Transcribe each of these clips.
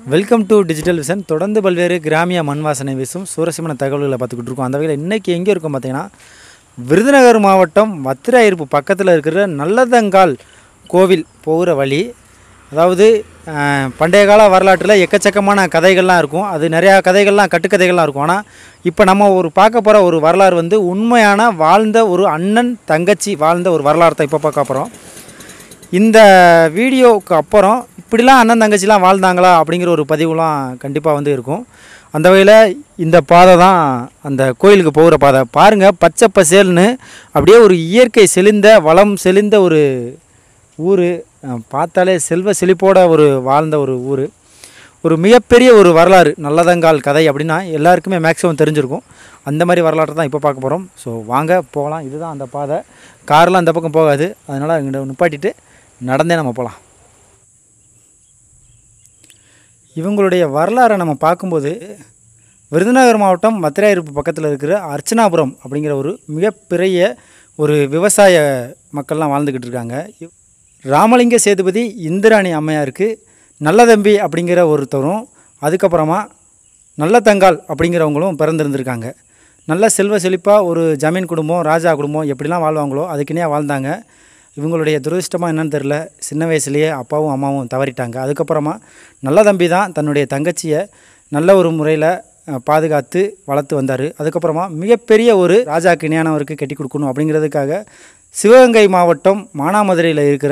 welcome to digital vision தொடர்ந்து பல்வேறு கிராமிய மண் வாசனை வீசும் சூரசிமன தகவல்களை பார்த்துக்கிட்டு இருக்கோம் அந்த வகையில் இன்றைக்கி எங்கே இருக்கோம் பார்த்தீங்கன்னா விருதுநகர் மாவட்டம் வத்திராயிருப்பு பக்கத்தில் இருக்கிற நல்லதங்கால் கோவில் போகிற வழி அதாவது அஹ், பண்டைய கால வரலாற்றில் எக்கச்சக்கமான கதைகள்லாம் இருக்கும் அது நிறையா கதைகள்லாம் கட்டுக்கதைகள்லாம் இருக்கும் ஆனால் இப்போ நம்ம ஒரு பார்க்க போகிற ஒரு வரலாறு வந்து உண்மையான வாழ்ந்த ஒரு அண்ணன் தங்கச்சி வாழ்ந்த ஒரு வரலாறு தான் இப்போ பார்க்க போகிறோம் இந்த வீடியோவுக்கு அப்புறம் இப்படிலாம் அண்ணன் தங்கச்சிலாம் வாழ்ந்தாங்களா அப்படிங்கிற ஒரு பதிவுலாம் கண்டிப்பாக வந்து இருக்கும் அந்த வகையில் இந்த பாதை தான் அந்த கோயிலுக்கு போகிற பாதை பாருங்கள் பச்சை பசேல்னு அப்படியே ஒரு இயற்கை செழிந்த வளம் செழிந்த ஒரு ஊர் பார்த்தாலே செல்வ செழிப்போட ஒரு வாழ்ந்த ஒரு ஊர் ஒரு மிகப்பெரிய ஒரு வரலாறு நல்லதங்கால் கதை அப்படின்னா எல்லாருக்குமே மேக்ஸிமம் தெரிஞ்சிருக்கும் அந்த மாதிரி வரலாற்றை தான் இப்போ பார்க்க போகிறோம் ஸோ வாங்க போகலாம் இதுதான் அந்த பாதை கார்லாம் அந்த பக்கம் போகாது அதனால் இங்கே நிப்பாட்டிட்டு நடந்தே நம்ம போகலாம் இவங்களுடைய வரலாறை நம்ம பார்க்கும்போது விருதுநகர் மாவட்டம் மத்திராயிருப்பு பக்கத்தில் இருக்கிற அர்ச்சனாபுரம் அப்படிங்கிற ஒரு மிகப்பெரிய ஒரு விவசாய மக்கள்லாம் வாழ்ந்துக்கிட்டு இருக்காங்க இவ்- ராமலிங்க சேதுபதி இந்திராணி அம்மையாருக்கு நல்லதம்பி அப்படிங்கிற ஒருத்தரும் அதுக்கப்புறமா நல்லதங்கால் அப்படிங்கிறவங்களும் பிறந்திருந்திருக்காங்க நல்ல செல்வ செழிப்பாக ஒரு ஜமீன் குடும்பம் ராஜா குடும்பம் எப்படிலாம் வாழ்வாங்களோ அதுக்குன்னே வாழ்ந்தாங்க இவங்களுடைய துரதிர்ஷ்டமாக என்னன்னு தெரில சின்ன வயசுலேயே அப்பாவும் அம்மாவும் தவறிட்டாங்க அதுக்கப்புறமா நல்ல தம்பி தான் தன்னுடைய தங்கச்சியை நல்ல ஒரு முறையில் பாதுகாத்து வளர்த்து வந்தார் அதுக்கப்புறமா மிகப்பெரிய ஒரு ராஜாக்கு இணையானவருக்கு கட்டி கொடுக்கணும் அப்படிங்கிறதுக்காக சிவகங்கை மாவட்டம் மானாமதுரையில் இருக்கிற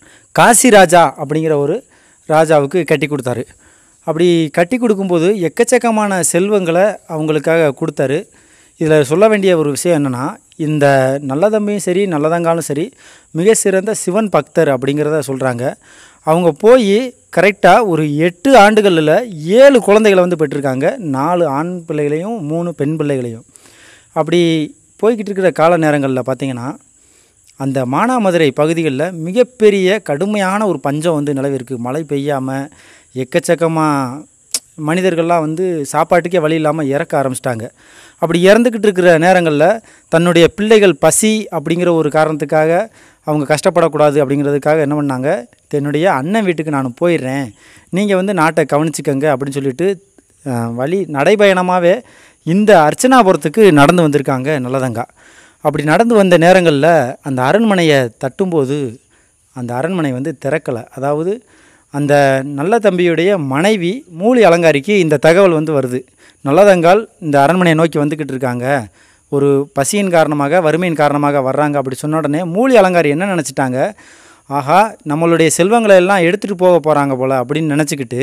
காசி ராஜா அப்படிங்கிற ஒரு ராஜாவுக்கு கட்டி கொடுத்தாரு அப்படி கட்டி கொடுக்கும்போது எக்கச்சக்கமான செல்வங்களை அவங்களுக்காக கொடுத்தாரு இதில் சொல்ல வேண்டிய ஒரு விஷயம் என்னென்னா இந்த நல்லதம்பியும் சரி நல்லதங்காலும் சரி மிக சிறந்த சிவன் பக்தர் அப்படிங்கிறத சொல்கிறாங்க அவங்க போய் கரெக்டாக ஒரு எட்டு ஆண்டுகளில் ஏழு குழந்தைகளை வந்து பெற்றிருக்காங்க நாலு ஆண் பிள்ளைகளையும் மூணு பெண் பிள்ளைகளையும் அப்படி போய்கிட்டு இருக்கிற கால நேரங்களில் பார்த்தீங்கன்னா அந்த மானாமதுரை பகுதிகளில் மிகப்பெரிய கடுமையான ஒரு பஞ்சம் வந்து நிலவிருக்கு மழை பெய்யாமல் எக்கச்சக்கமாக மனிதர்கள்லாம் வந்து சாப்பாட்டுக்கே வழி இல்லாமல் இறக்க ஆரம்பிச்சிட்டாங்க அப்படி இறந்துக்கிட்டு இருக்கிற நேரங்களில் தன்னுடைய பிள்ளைகள் பசி அப்படிங்கிற ஒரு காரணத்துக்காக அவங்க கஷ்டப்படக்கூடாது அப்படிங்கிறதுக்காக என்ன பண்ணாங்க தன்னுடைய அண்ணன் வீட்டுக்கு நான் போயிடுறேன் நீங்கள் வந்து நாட்டை கவனிச்சிக்கங்க அப்படின்னு சொல்லிட்டு அஹ், வழி நடைபயணமாகவே இந்த அர்ச்சனாபுரத்துக்கு நடந்து வந்திருக்காங்க நல்லதங்கா அப்படி நடந்து வந்த நேரங்களில் அந்த அரண்மனையை தட்டும்போது அந்த அரண்மனை வந்து திறக்கலை அதாவது அந்த நல்ல தம்பியுடைய மனைவி மூலி அலங்காரிக்கு இந்த தகவல் வந்து வருது நல்லதங்கால் இந்த அரண்மனையை நோக்கி வந்துக்கிட்டு இருக்காங்க ஒரு பசியின் காரணமாக வறுமையின் காரணமாக வர்றாங்க அப்படி சொன்ன உடனே மூலி அலங்காரி என்ன நினச்சிட்டாங்க ஆஹா நம்மளுடைய செல்வங்களை எல்லாம் எடுத்துகிட்டு போக போகிறாங்க போல் அப்படின்னு நினச்சிக்கிட்டு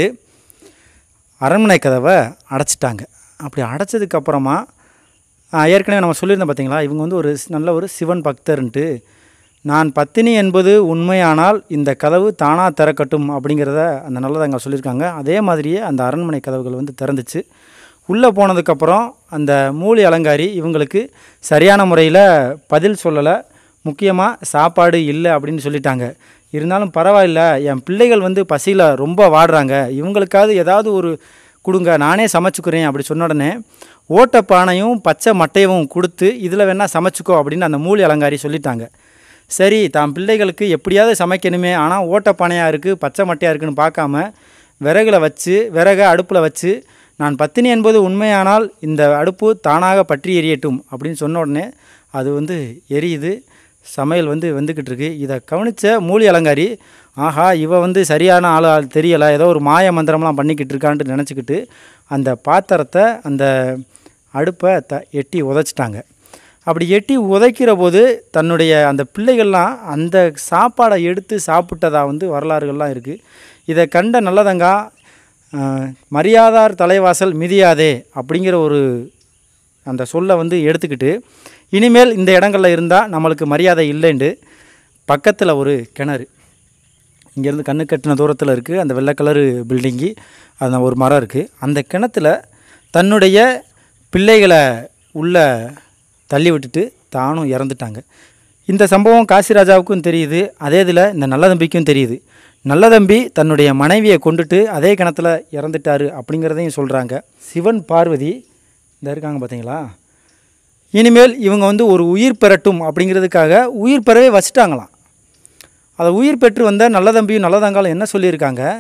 அரண்மனை கதவை அடைச்சிட்டாங்க அப்படி அடைச்சதுக்கப்புறமா ஏற்கனவே நம்ம சொல்லியிருந்தோம் பார்த்தீங்களா இவங்க வந்து ஒரு ஸ்- நல்ல ஒரு சிவன் பக்தர்ன்ட்டு நான் பத்தினி என்பது உண்மையானால் இந்த கதவு தானாக திறக்கட்டும் அப்படிங்கிறத அந்த நல்லதங்க சொல்லியிருக்காங்க அதே மாதிரியே அந்த அரண்மனை கதவுகள் வந்து திறந்துச்சு உள்ளே போனதுக்கப்புறம் அந்த மூலி அலங்காரி இவங்களுக்கு சரியான முறையில் பதில் சொல்லலை முக்கியமாக சாப்பாடு இல்லை அப்படின்னு சொல்லிட்டாங்க இருந்தாலும் பரவாயில்ல என் பிள்ளைகள் வந்து பசியில் ரொம்ப வாடுறாங்க இவங்களுக்காவது ஏதாவது ஒரு கொடுங்க நானே சமைச்சுக்கிறேன் அப்படி சொன்ன உடனே ஓட்டப்பானையும் பச்சை மட்டையும் கொடுத்து இதில் வேணால் சமைச்சுக்கோ அப்படின்னு அந்த மூலி அலங்காரி சொல்லிட்டாங்க சரி தான் பிள்ளைகளுக்கு எப்படியாவது சமைக்கணுமே ஆனால் ஓட்டப்பானையாக இருக்குது பச்சை மட்டையாக இருக்குன்னு பார்க்காம விறகுல வச்சு விறகை அடுப்பில் வச்சு நான் பத்தினி என்பது உண்மையானால் இந்த அடுப்பு தானாக பற்றி எரியட்டும் அப்படின்னு சொன்ன உடனே அது வந்து எரியுது சமையல் வந்து வந்துக்கிட்டு இருக்கு இதை கவனித்த மூலி அலங்காரி ஆஹா இவ வந்து சரியான ஆள் ஆள் தெரியலை ஏதோ ஒரு மாய மந்திரம்லாம் பண்ணிக்கிட்டு இருக்கான்ட்டு நினச்சிக்கிட்டு அந்த பாத்திரத்தை அந்த அடுப்பை த எட்டி உதைச்சிட்டாங்க அப்படி எட்டி உதைக்கிற போது தன்னுடைய அந்த பிள்ளைகள்லாம் அந்த சாப்பாடை எடுத்து சாப்பிட்டதா வந்து வரலாறுகள்லாம் இருக்குது இதை கண்ட நல்லதங்கா அஹ், மரியாதார் தலைவாசல் மிதியாதே அப்படிங்கிற ஒரு அந்த சொல்லை வந்து எடுத்துக்கிட்டு இனிமேல் இந்த இடங்களில் இருந்தால் நம்மளுக்கு மரியாதை இல்லைண்டு பக்கத்தில் ஒரு கிணறு இங்கேருந்து கண்ணு கட்டின தூரத்தில் இருக்குது அந்த வெள்ளை கலரு பில்டிங்கி அந்த ஒரு மரம் இருக்குது அந்த கிணத்துல தன்னுடைய பிள்ளைகளை உள்ள தள்ளி விட்டுட்டு தானும் இறந்துட்டாங்க இந்த சம்பவம் காசிராஜாவுக்கும் தெரியுது அதே இதில் இந்த நல்லதம்பிக்கும் தெரியுது நல்லதம்பி தன்னுடைய மனைவியை கொண்டுட்டு அதே கிணத்துல இறந்துட்டாரு அப்படிங்கிறதையும் சொல்கிறாங்க சிவன் பார்வதி இந்த இருக்காங்க பார்த்தீங்களா இனிமேல் இவங்க வந்து ஒரு உயிர் பெறட்டும் அப்படிங்கிறதுக்காக உயிர் பெறவே வச்சுட்டாங்களாம் அதை உயிர் பெற்று வந்த நல்லதம்பியும் நல்லதங்காலும் என்ன சொல்லியிருக்காங்க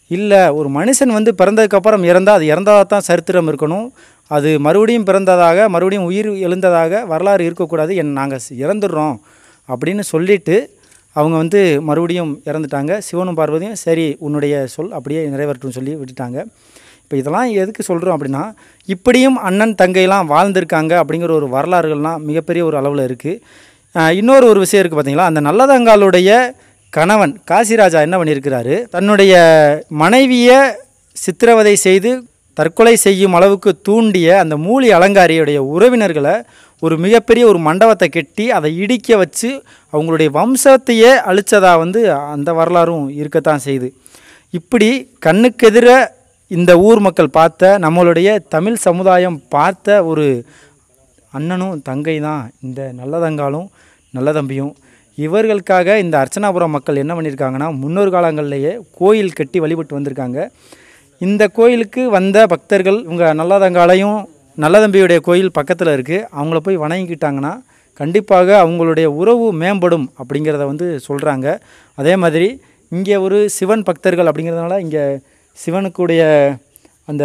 இல்லை ஒரு மனுஷன் வந்து பிறந்ததுக்கப்புறம் இறந்தால் அது இறந்ததாக தான் சரித்திரம் இருக்கணும் அது மறுபடியும் பிறந்ததாக மறுபடியும் உயிர் எழுந்ததாக வரலாறு இருக்கக்கூடாது என் நாங்கள் இறந்துடுறோம் அப்படின்னு சொல்லிட்டு அவங்க வந்து மறுபடியும் இறந்துட்டாங்க சிவனும் பார்வதியும் சரி உன்னுடைய சொல் அப்படியே நிறைவேறட்டும் சொல்லி விட்டுட்டாங்க இப்போ இதெல்லாம் எதுக்கு சொல்கிறோம் அப்படின்னா இப்படியும் அண்ணன் தங்கையெல்லாம் வாழ்ந்திருக்காங்க அப்படிங்கிற ஒரு வரலாறுகள்லாம் மிகப்பெரிய ஒரு அளவில் இருக்குது இன்னொரு ஒரு விஷயம் இருக்குது பார்த்தீங்களா அந்த நல்லதங்காலுடைய கணவன் காசிராஜா என்ன பண்ணியிருக்கிறாரு தன்னுடைய மனைவியை சித்திரவதை செய்து தற்கொலை செய்யும் அளவுக்கு தூண்டிய அந்த மூலி அலங்காரியுடைய உறவினர்களை ஒரு மிகப்பெரிய ஒரு மண்டபத்தை கட்டி அதை இடிக்க வச்சு அவங்களுடைய வம்சத்தையே அழிச்சதா வந்து அந்த வரலாறும் இருக்கத்தான் செய்யுது இப்படி கண்ணுக்கெதிர இந்த ஊர் மக்கள் பார்த்த நம்மளுடைய தமிழ் சமுதாயம் பார்த்த ஒரு அண்ணனும் தங்கை தான் இந்த நல்லதங்காலும் நல்லதம்பியும் இவர்களுக்காக இந்த அர்ச்சனாபுரம் மக்கள் என்ன பண்ணியிருக்காங்கன்னா முன்னொரு காலங்கள்லேயே கோயில் கட்டி வழிபட்டு வந்திருக்காங்க இந்த கோயிலுக்கு வந்த பக்தர்கள் இவங்க நல்லதங்காலையும் நல்லதம்பியுடைய கோயில் பக்கத்தில் இருக்குது அவங்கள போய் வணங்கிக்கிட்டாங்கன்னா கண்டிப்பாக அவங்களுடைய உறவு மேம்படும் அப்படிங்கிறத வந்து சொல்கிறாங்க அதே மாதிரி இங்கே ஒரு சிவன் பக்தர்கள் அப்படிங்கிறதுனால இங்கே சிவனுக்குடைய அந்த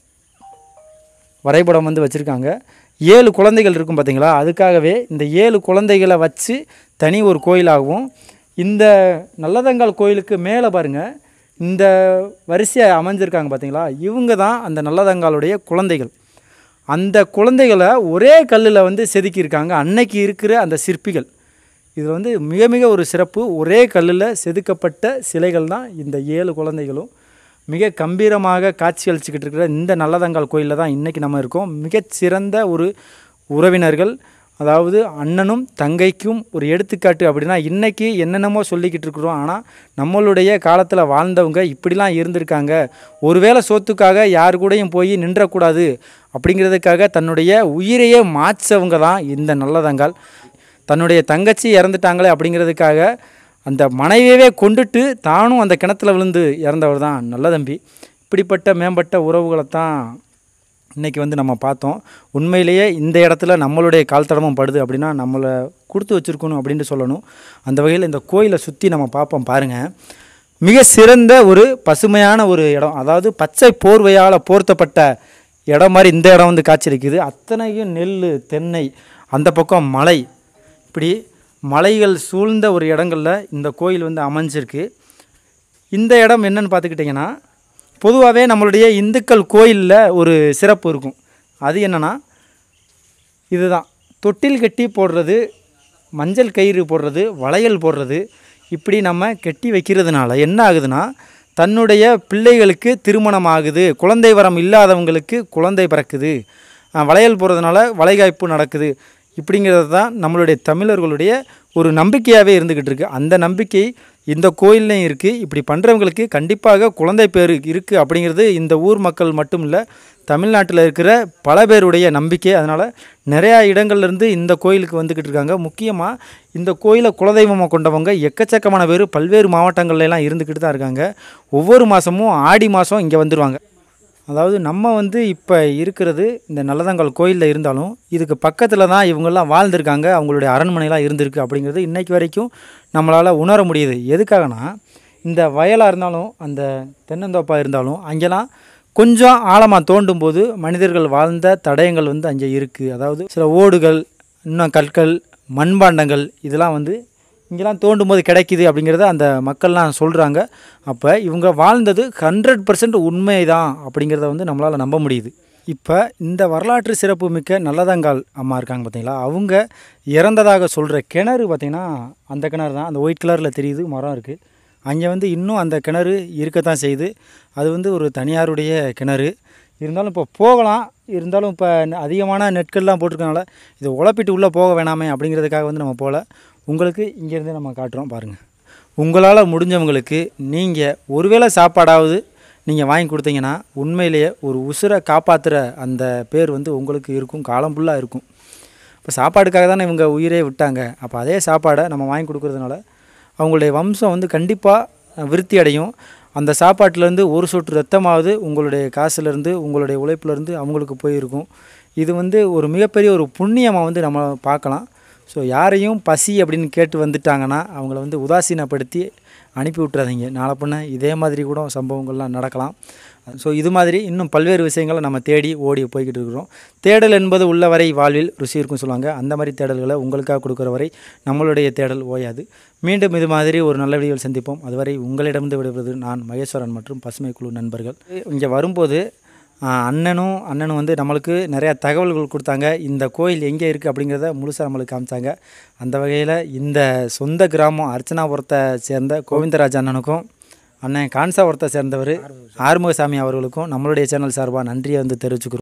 வரைபடம் வந்து வச்சுருக்காங்க ஏழு குழந்தைகள் இருக்கும் பார்த்தீங்களா அதுக்காகவே இந்த ஏழு குழந்தைகளை வச்சு தனி ஒரு கோயிலாகவும் இந்த நல்லதங்கால் கோயிலுக்கு மேலே பாருங்கள் இந்த வரிசையை அமைஞ்சிருக்காங்க பார்த்தீங்களா இவங்க தான் அந்த நல்லதங்காலுடைய குழந்தைகள் அந்த குழந்தைகளை ஒரே கல்லில் வந்து செதுக்கியிருக்காங்க அன்னைக்கு இருக்கிற அந்த சிற்பிகள் இதில் வந்து மிக மிக ஒரு சிறப்பு ஒரே கல்லில் செதுக்கப்பட்ட சிலைகள் தான் இந்த ஏழு குழந்தைகளும் மிக கம்பீரமாக காட்சி அளிச்சுக்கிட்டு இருக்கிற இந்த நல்லதங்கால் கோயிலில் தான் இன்றைக்கி நம்ம இருக்கோம் மிகச்சிறந்த ஒரு உறவினர்கள் அதாவது அண்ணனும் தங்கைக்கும் ஒரு எடுத்துக்காட்டு அப்படின்னா இன்றைக்கி என்னென்னமோ சொல்லிக்கிட்டு இருக்கிறோம் ஆனால் நம்மளுடைய காலத்தில் வாழ்ந்தவங்க இப்படிலாம் இருந்திருக்காங்க ஒருவேளை சோத்துக்காக யார் கூடயும் போய் நின்றக்கூடாது அப்படிங்கிறதுக்காக தன்னுடைய உயிரையே மாய்ச்சவங்க தான் இந்த நல்லதங்கால் தன்னுடைய தங்கச்சி இறந்துட்டாங்களே அப்படிங்கிறதுக்காக அந்த மனைவியவே கொண்டுட்டு தானும் அந்த கிணத்துல விழுந்து இறந்தவர் தான் நல்ல தம்பி இப்படிப்பட்ட மேம்பட்ட உறவுகளை தான் இன்றைக்கி வந்து நம்ம பார்த்தோம் உண்மையிலேயே இந்த இடத்துல நம்மளுடைய கால் தடமும் படுது அப்படின்னா நம்மளை கொடுத்து வச்சுருக்கணும் அப்படின்ட்டு சொல்லணும் அந்த வகையில் இந்த கோயிலை சுற்றி நம்ம பார்ப்போம் பாருங்கள் மிக சிறந்த ஒரு பசுமையான ஒரு இடம் அதாவது பச்சை போர்வையால் போர்த்தப்பட்ட இடம் மாதிரி இந்த இடம் வந்து காட்சியளிக்குது அத்தனையும் நெல் தென்னை அந்த பக்கம் மலை இப்படி மலைகள் சூழ்ந்த ஒரு இடங்களில் இந்த கோயில் வந்து அமைஞ்சிருக்கு இந்த இடம் என்னன்னு பார்த்துக்கிட்டிங்கன்னா பொதுவாகவே நம்மளுடைய இந்துக்கள் கோயிலில் ஒரு சிறப்பு இருக்கும் அது என்னென்னா இதுதான் தொட்டில் கட்டி போடுறது மஞ்சள் கயிறு போடுறது வளையல் போடுறது இப்படி நம்ம கட்டி வைக்கிறதுனால என்ன ஆகுதுன்னா தன்னுடைய பிள்ளைகளுக்கு திருமணம் ஆகுது குழந்தை வரம் இல்லாதவங்களுக்கு குழந்தை பிறக்குது அஹ் வளையல் போடுறதுனால வளைகாய்ப்பு நடக்குது இப்படிங்கிறது தான் நம்மளுடைய தமிழர்களுடைய ஒரு நம்பிக்கையாகவே இருந்துக்கிட்டு இருக்குது அந்த நம்பிக்கை இந்த கோயில்லையும் இருக்குது இப்படி பண்ணுறவங்களுக்கு கண்டிப்பாக குழந்தை பேர் இருக்குது அப்படிங்கிறது இந்த ஊர் மக்கள் மட்டும் இல்லை தமிழ்நாட்டில் இருக்கிற பல பேருடைய நம்பிக்கை அதனால் நிறையா இடங்கள்லேருந்து இந்த கோயிலுக்கு வந்துக்கிட்டு இருக்காங்க முக்கியமாக இந்த கோயிலை குலதெய்வமாக கொண்டவங்க எக்கச்சக்கமான பேர் பல்வேறு மாவட்டங்கள்ல எல்லாம் இருந்துக்கிட்டு தான் இருக்காங்க ஒவ்வொரு மாதமும் ஆடி மாதம் இங்கே வந்துடுவாங்க அதாவது நம்ம வந்து இப்போ இருக்கிறது இந்த நல்லதங்கால் கோயிலில் இருந்தாலும் இதுக்கு பக்கத்தில் தான் இவங்கெல்லாம் வாழ்ந்திருக்காங்க அவங்களுடைய அரண்மனைலாம் இருந்திருக்கு அப்படிங்கிறது இன்றைக்கு வரைக்கும் நம்மளால் உணர முடியுது எதுக்காகனா இந்த வயலாக இருந்தாலும் அந்த தென்னந்தோப்பாக இருந்தாலும் அங்கெல்லாம் கொஞ்சம் ஆழமாக தோண்டும் போது மனிதர்கள் வாழ்ந்த தடயங்கள் வந்து அங்கே இருக்குது அதாவது சில ஓடுகள் இன்னும் கற்கள் மண்பாண்டங்கள் இதெல்லாம் வந்து இங்கெல்லாம் தோண்டும் போது கிடைக்குது அப்படிங்கிறத அந்த மக்கள்லாம் சொல்கிறாங்க அப்போ இவங்க வாழ்ந்தது ஹண்ட்ரட் பர்சன்ட் உண்மை தான் அப்படிங்கிறத வந்து நம்மளால் நம்ப முடியுது இப்போ இந்த வரலாற்று சிறப்பு மிக்க நல்லதங்கால் அம்மா இருக்காங்க பார்த்தீங்களா அவங்க இறந்ததாக சொல்கிற கிணறு பார்த்திங்கன்னா அந்த கிணறு தான் அந்த ஒயிட் கலரில் தெரியுது மரம் இருக்குது அங்கே வந்து இன்னும் அந்த கிணறு இருக்கத்தான் செய்யுது அது வந்து ஒரு தனியாருடைய கிணறு இருந்தாலும் இப்போ போகலாம் இருந்தாலும் இப்போ அதிகமான நெட்கள்லாம் போட்டிருக்கனால இதை உழப்பிட்டு உள்ளே போக வேணாமே அப்படிங்கிறதுக்காக வந்து நம்ம போகல உங்களுக்கு இங்கேருந்து நம்ம காட்டுறோம் பாருங்கள் உங்களால் முடிஞ்சவங்களுக்கு நீங்கள் ஒருவேளை சாப்பாடாவது நீங்கள் வாங்கி கொடுத்தீங்கன்னா உண்மையிலேயே ஒரு உசுரை காப்பாற்றுற அந்த பேர் வந்து உங்களுக்கு இருக்கும் காலம் ஃபுல்லாக இருக்கும் இப்போ சாப்பாடுக்காக தானே இவங்க உயிரே விட்டாங்க அப்போ அதே சாப்பாடை நம்ம வாங்கி கொடுக்கறதுனால அவங்களுடைய வம்சம் வந்து கண்டிப்பாக விருத்தி அடையும் அந்த சாப்பாட்டிலேருந்து ஒரு சொட்டு ரத்தமாவது உங்களுடைய காசுலேருந்து உங்களுடைய உழைப்புலேருந்து அவங்களுக்கு போயிருக்கும் இது வந்து ஒரு மிகப்பெரிய ஒரு புண்ணியமாக வந்து நம்ம பார்க்கலாம் ஸோ யாரையும் பசி அப்படின்னு கேட்டு வந்துட்டாங்கன்னா அவங்கள வந்து உதாசீனப்படுத்தி அனுப்பி விட்றாதீங்க நாளை பின்ன இதே மாதிரி கூட சம்பவங்கள்லாம் நடக்கலாம் ஸோ இது மாதிரி இன்னும் பல்வேறு விஷயங்களை நம்ம தேடி ஓடி போய்கிட்டு இருக்கிறோம் தேடல் என்பது உள்ள வரை வாழ்வில் ருசி இருக்கும் சொல்லுவாங்க அந்த மாதிரி தேடல்களை உங்களுக்காக கொடுக்குற வரை நம்மளுடைய தேடல் ஓயாது மீண்டும் இது மாதிரி ஒரு நல்ல வீடியோவில் சந்திப்போம் அதுவரை உங்களிடமிருந்து விடுவது நான் மகேஸ்வரன் மற்றும் பசுமை குழு நண்பர்கள் இங்கே வரும்போது ஆஹ், அண்ணனும் அண்ணனும் வந்து நம்மளுக்கு நிறையா தகவல்கள் கொடுத்தாங்க இந்த கோயில் எங்கே இருக்குது அப்படிங்கிறத முழுசாக நம்மளுக்கு காமிச்சாங்க அந்த வகையில் இந்த சொந்த கிராமம் அர்ச்சனாபுரத்தை சேர்ந்த கோவிந்தராஜ் அண்ணனுக்கும் அண்ணன் கான்சாபுரத்தை சேர்ந்தவர் ஆறுமுகசாமி அவர்களுக்கும் நம்மளுடைய சேனல் சார்பாக நன்றியை வந்து தெரிவிச்சுக்கிறோம்